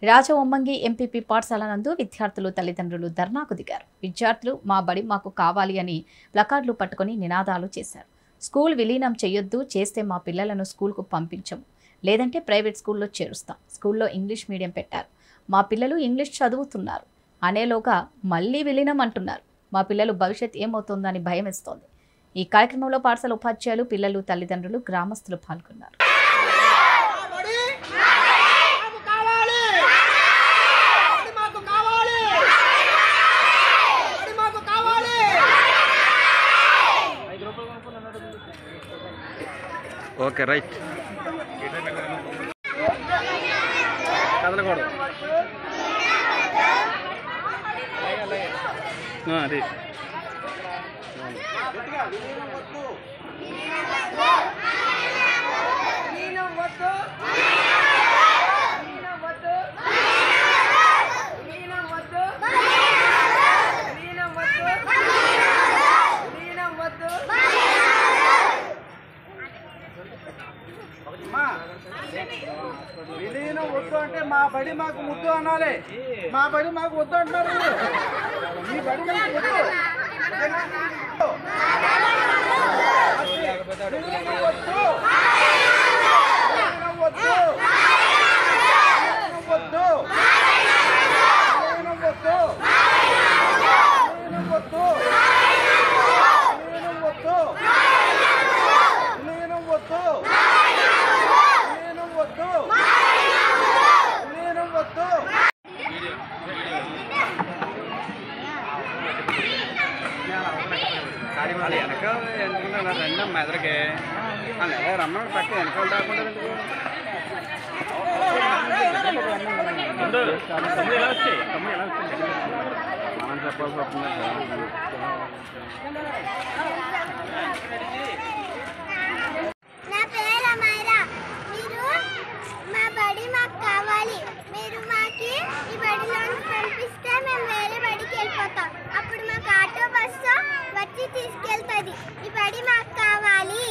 Rajavommangi MPP పాఠశాల నందు విద్యార్థులు తల్లిదండ్రులు ధర్నాకు దిగారు విద్యార్థులు మా బడి మాకు కావాలి అని ప్లకార్డులు పట్టుకొని నినాదాలు చేశారు స్కూల్ విలీనం చేయొద్దు చేస్తే మా పిల్లలను స్కూల్కు పంపించము లేదంటే ప్రైవేట్ స్కూల్లో చేరుస్తాం స్కూల్లో ఇంగ్లీష్ మీడియం పెట్టారు మా పిల్లలు ఇంగ్లీష్ చదువుతున్నారు అనేలోగా మళ్ళీ విలీనం అంటున్నారు మా పిల్లలు భవిష్యత్ ఏమవుతుందని భయం వేస్తోంది ఈ కార్యక్రమంలో పాఠశాల ఉపాధ్యాయులు పిల్లలు తల్లిదండ్రులు గ్రామస్తులు పాల్గొన్నారు బడి మాకు కావాలి బడి మాకు కావాలి బడి మాకు కావాలి ఓకే రైట్ కదలకూడదు ఆ, అది విలీనం వద్దు విలీనం వద్దు విలీనం వద్దు విలీనం వద్దు విలీనం వద్దు అమ్మా, విలీనం వద్దు అంటే మా బడి మాకు ముద్దు అనాలి మా బడి మాకు వద్దు అంటున్నారు మీరు. మీ బడి మాకు వద్దు విలీనం వద్దు విలీనం వద్దు విలీనం వద్దు విలీనం వద్దు విలీనం వద్దు విలీనం వద్దు విలీనం వద్దు విలీనం వద్దు విలీనం వద్దు అది వెనక ఎందుకున్నా రెండో మెదడుకి వాళ్ళు ఎలా రమ్మని పట్టి వెనకాల రాకుండా ఎందుకు? తమ్ముడు ఎలా వచ్చాయి? తమ్ముడు ఎలా వచ్చాయి? మనం చెప్పాల్సి వస్తుంది నా పేరు అమైరా మీరు మా బడి మాకు కావాలి మీరు మాకి ఈ బడిలో పంపిస్తే మేము వేరే బడికి వెళ్ళిపోతాం అప్పుడు మాకు ఆటో బస్సు వచ్చి తీసుకెళ్తుంది ఈ బడి మాకు కావాలి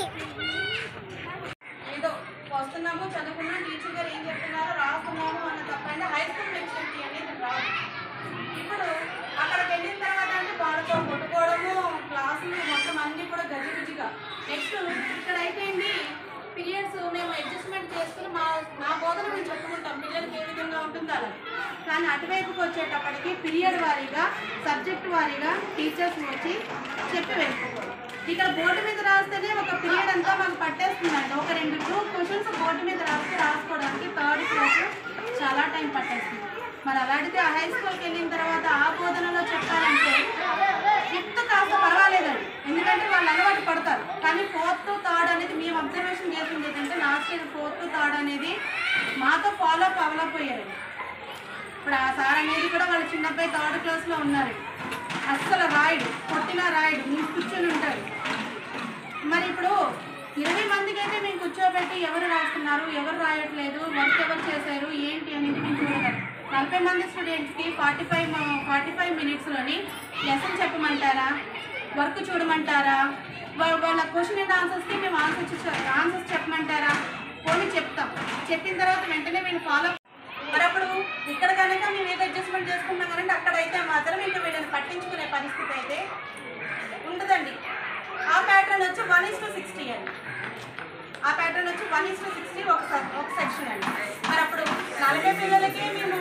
ఏదో వస్తున్నాము చదువుకున్నాం టీచర్ గారు ఏం చెప్తున్నారో రాస్తున్నాము అన్న తప్పండి హై స్కూల్ మెచ్యూరిటీ అనేది రాదు ఇప్పుడు అక్కడికి వెళ్ళిన తర్వాత అంటే వాళ్ళతో కొట్టుకోవడము క్లాసులు మొత్తం అన్ని కూడా గజిబిజిగా నెక్స్ట్ ఇక్కడ అయిపోయింది పీరియడ్స్ మేము అడ్జస్ట్మెంట్ చేసుకుని మా మా బోధన మేము చెప్పుకుంటాం పిల్లలకి ఏ విధంగా ఉంటుందో అలా కానీ అటువైపుకి వచ్చేటప్పటికి పీరియడ్ వారీగా సబ్జెక్ట్ వారీగా టీచర్స్ వచ్చి చెప్పి వెళ్ళిపోతారు ఇక్కడ బోర్డు మీద రాస్తేనే ఒక పీరియడ్ అంతా మాకు పట్టేస్తుందండి ఒక రెండు గ్రూప్ క్వశ్చన్స్ బోర్డు మీద రాస్తే రాసుకోవడానికి థర్డ్ క్లాస్ చాలా టైం పట్టేస్తుంది మరి అలాంటిది ఆ హై స్కూల్కి వెళ్ళిన తర్వాత ఆ బోధనలో చెప్పాలంటే ఫిఫ్త్ కాస్త పర్వాలేదండి ఎందుకంటే వాళ్ళు అలవాటు పడతారు కానీ ఫోర్త్ థర్డ్ అనేది మేము అబ్జర్వేషన్ చేసింది ఏంటంటే లాస్ట్ ఇయర్ ఫోర్త్ థర్డ్ అనేది మాతో ఫాలో అప్ అవ్వలేకపోయారు ఇప్పుడు ఆ సార్ అనేది కూడా వాళ్ళ చిన్నబ్బాయి థర్డ్ క్లాస్లో ఉన్నారు అస్సలు రాయుడు కొట్టినా రాయుడు మేము కూర్చొని ఉంటాడు మరి ఇప్పుడు ఇరవై మందికి అయితే మేము కూర్చోబెట్టి ఎవరు రాస్తున్నారు ఎవరు రాయట్లేదు వర్క్ ఎవరు చేశారు ఏంటి అనేది మేము చూడగలం నలభై మంది స్టూడెంట్స్కి ఫార్టీ ఫైవ్ ఫార్టీ ఫైవ్ మినిట్స్లోని లెసన్ చెప్పమంటారా వర్క్ చూడమంటారా వా- వాళ్ళ క్వశ్చన్ అండ్ ఆన్సర్స్కి మేము ఆన్సర్స్ ఆన్సర్స్ చెప్పమంటారా పోనీ చెప్తాం చెప్పిన తర్వాత వెంటనే వీళ్ళు ఫాలో మరి అప్పుడు ఇక్కడ కనుక మేము ఏదో అడ్జస్ట్మెంట్ చేసుకుంటాం కనుక అక్కడ అయితే మాత్రం ఇంకా వీళ్ళని పట్టించుకునే పరిస్థితి అయితే ఉండదండి ఆ ప్యాటర్న్ వచ్చి వన్ ఇస్ టు సిక్స్టీ అండి ఆ ప్యాటర్న్ వచ్చి వన్ ఇస్ టు సిక్స్టీ ఒక సె- ఒక సెక్షన్ అండి మరి అప్పుడు నలభై పిల్లలకి మేము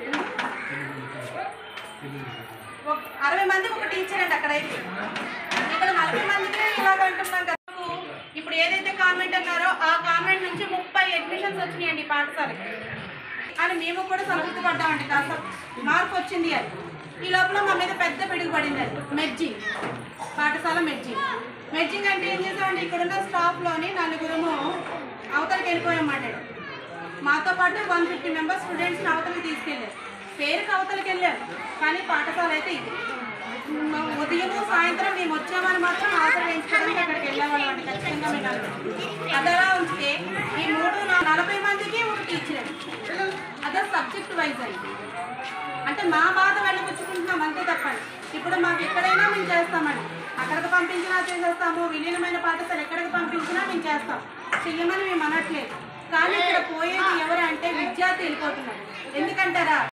ఒక అరవై మందికి ఒక టీచర్ అండి అక్కడైతే ఇక్కడ నలభై మందికి ఇలాగ అంటున్నాం కదా ఇప్పుడు ఏదైతే కాన్వెంట్ అన్నారో ఆ కాన్వెంట్ నుంచి ముప్పై అడ్మిషన్స్ వచ్చినాయండి ఈ పాఠశాలకి అని మేము కూడా సంతృప్తి పడ్డామండి కాస్త మార్పు వచ్చింది అని ఈ లోపల మా మీద పెద్ద పిడుగు పడింది అది మెర్జింగ్ పాఠశాల మెర్జింగ్ మెర్జింగ్ అంటే ఏం చేసామంటే ఇక్కడున్న స్టాఫ్లోని నలుగురము అవతలకి వెళ్ళిపోయామాట మాతో పాటు వన్ ఫిఫ్టీ మెంబర్స్ స్టూడెంట్స్ని అవతలకి తీసుకెళ్ళారు పేరుకి అవతలకి వెళ్ళారు కానీ పాఠశాల అయితే ఇది మ- ఉదయం సాయంత్రం మేము వచ్చామని మాత్రం ఆధార్ వేయించుకోవడానికి అక్కడికి వెళ్ళేవాళ్ళం అండి ఖచ్చితంగా మేము నలుగురు. అదలా ఉంచితే ఈ మూడు నా- నలభై మందికి ఒక టీచర్ అదే సబ్జెక్ట్ వైజ్ అండి అంటే మా బాధ వెళ్ళపుచ్చుకుంటున్నాం అంతే తప్పండి ఇప్పుడు మాకు ఎక్కడైనా మేము చేస్తామండి అక్కడికి పంపించినా చేసేస్తాము విలీనమైన పాఠశాల ఎక్కడికి పంపించినా మేము చేస్తాం చెయ్యమని మేము అనట్లేదు కానీ ఇక్కడ పోయేది ఎవరు అంటే విద్యార్థి వెళ్ళిపోతున్నారు ఎందుకంటారా